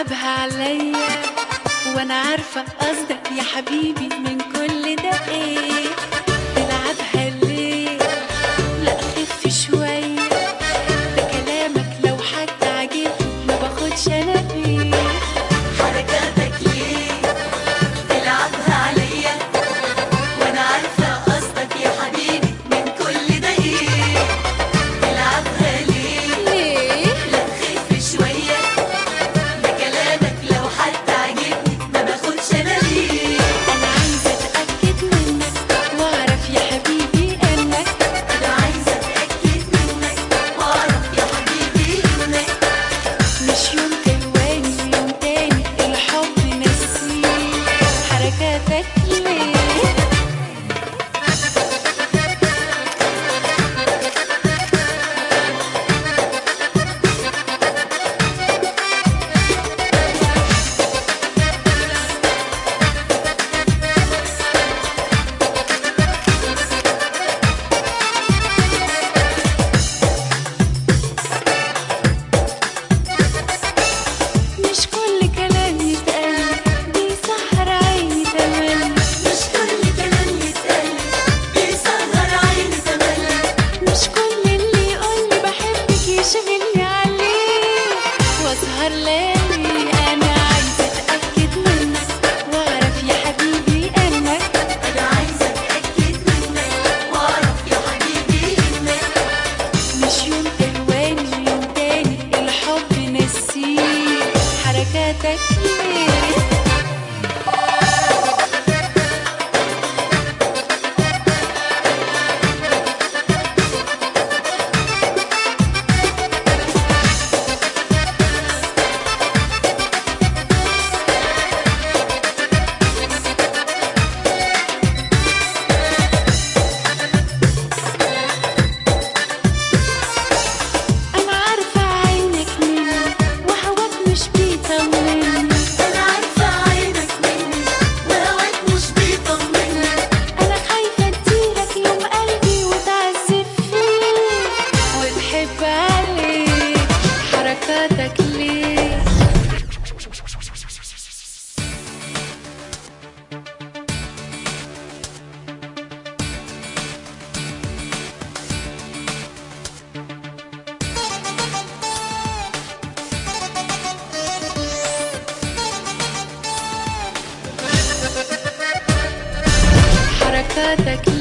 تلعبها عليا وانا عارفة قصدك يا حبيبي من كل ده ايه تلعبها ليه لا خف شوية ده كلامك لو حتى عجبني ما باخدش انا بيه حركاتك ليه تلعبها عليا وانا عارفه قصدك يا حبيبي من كل ده ايه تلعبها ليه ليه لا خف شويه ده كلامك لو حتى عجبني ما باخدش انا ليه انا عايزة اتأكد منك واعرف يا حبيبي انك انا عايزه اتاكد منك واعرف يا حبيبي انك مش يوم تهواني ويوم تاني الحب نسيه حركاتك ليه مش كل كلام يتقال بيسهر عيني تملي مش كل كلام يتقال بيسهر عيني تملي مش كل اللي يقولي بحبك يشغلني عليه واسهر ليالي انا عايزه اتاكد منك واعرف يا حبيبي انك انا عايزه اتاكد منك واعرف يا حبيبي انك مش يوم تهواني ويوم تاني الحب نسيه حركاتك ليه انا عارفه عينك مني وهواك مش بيطمني انا عارفه عينك مني وهواك مش بيطمني انا خايفه اديلك يوم قلبي وتعذب فيه وتحب عليه حركاتك ليه حركاتك